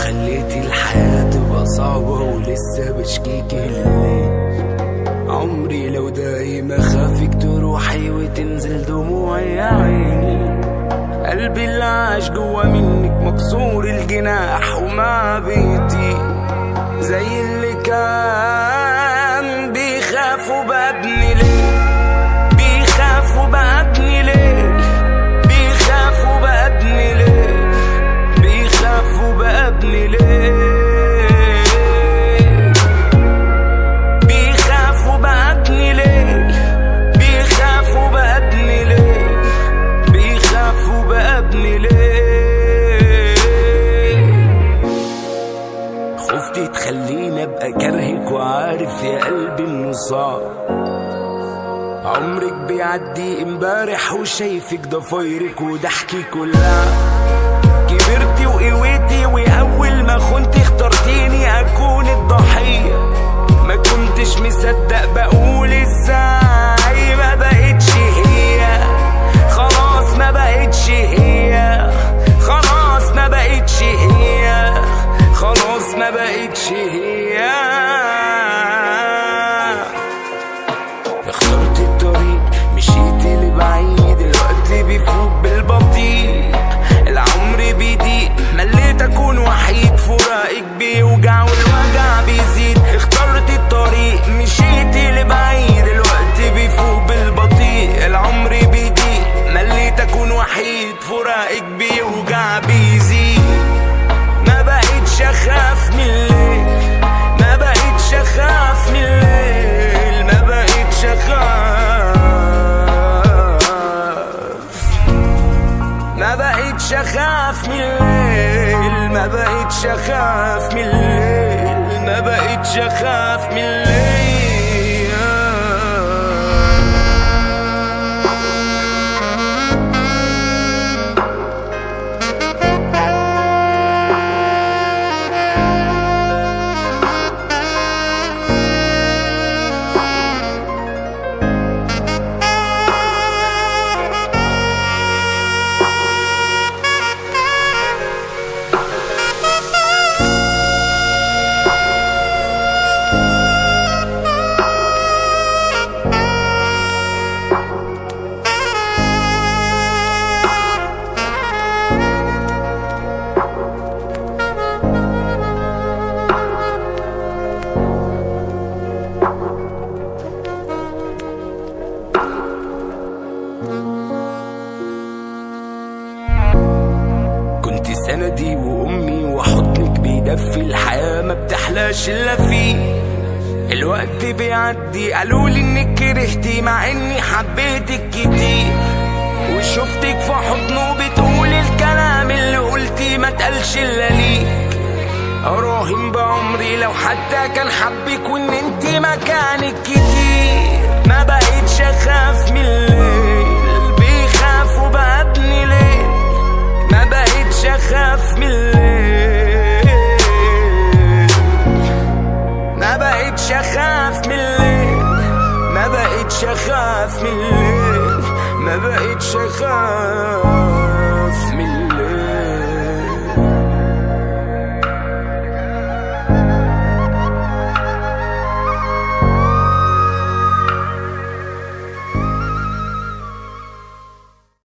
خليتي الحياة تبقى صعبة ولسه بشكيك الليل عمري لو دايم اخافك تروحي وتنزل دموعي يا عيني قلبي اللي عاش جوا منك مكسور الجناح وما بيتي زي اللي كان بيخاف وبابني ليه بيخاف وبابني ليه بيخاف وبابني ليه بيخاف وبابني ليه بيخاف وبابني ليه بيخاف وبابني ليه بيخاف وبابني ليه خفتي تخليني ابقى كرهك وعارف يا قلبي انه صعب عمرك بيعدي امبارح وشايفك ضفايرك وضحكك كلها كبرتي وقويتي واول ما خنتي اخترتيني اكون الضحيه ما كنتش مصدق بقول ازاي ما بقتش هي خلاص ما بقتش هي خلاص ما بقتش هي خلاص ما بقتش هي اخترت الطريق مشيت لبعيد الوقت بيفوت بالبطيء العمر بيضيق مليت اكون وحيد فراقك بيوجع والوجع بيزيد اخترت الطريق مشيت لبعيد الوقت بيفوت بالبطيء العمر بيضيق مليت اكون وحيد فراقك بيوجع بيزيد ما بقتش اخاف من الليل ما بقتش اخاف من الليل ما بقتش اخاف ما بقتش اخاف من الليل ما بقتش اخاف من الليل ما بقتش اخاف من الليل كنت سندي وامي وحضنك بيدفي الحياه ما بتحلاش الا فيه الوقت بيعدي قالوا لي انك كرهتي مع اني حبيتك كتير وشفتك في حضنه بتقول الكلام اللي قلتي ما تقالش الا ليك اراهن بعمري لو حتى كان حبك وان انت مكانك كتير ما بقتش اخاف من الليل بيخاف وبقى